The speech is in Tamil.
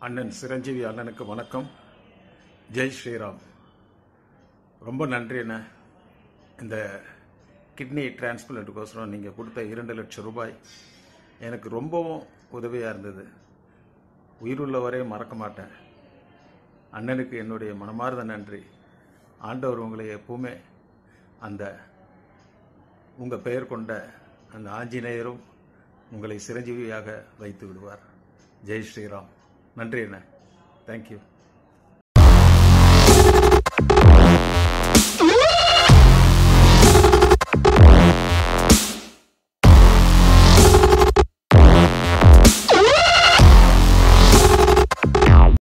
அண்ணன் சிரஞ்சீவி அண்ணனுக்கு வணக்கம் ஜெய் ஸ்ரீராம் ரொம்ப நன்றி அண்ணா இந்த கிட்னி டிரான்ஸ்பிளண்ட்டுக்கோசரம் நீங்கள் கொடுத்த இரண்டு லட்சம் ரூபாய் எனக்கு ரொம்பவும் உதவியாக இருந்தது உயிருள்ளவரே மறக்க மாட்டேன் அண்ணனுக்கு என்னுடைய மனமார்ந்த நன்றி ஆண்டவர் உங்களை எப்பவுமே அந்த உங்கள் பெயர் கொண்ட அந்த ஆஞ்சநேயரும் உங்களை சிரஞ்சீவியாக வைத்து விடுவார் ஜெய் ஸ்ரீராம் நன்றி அண்ணா தேங்க்யூ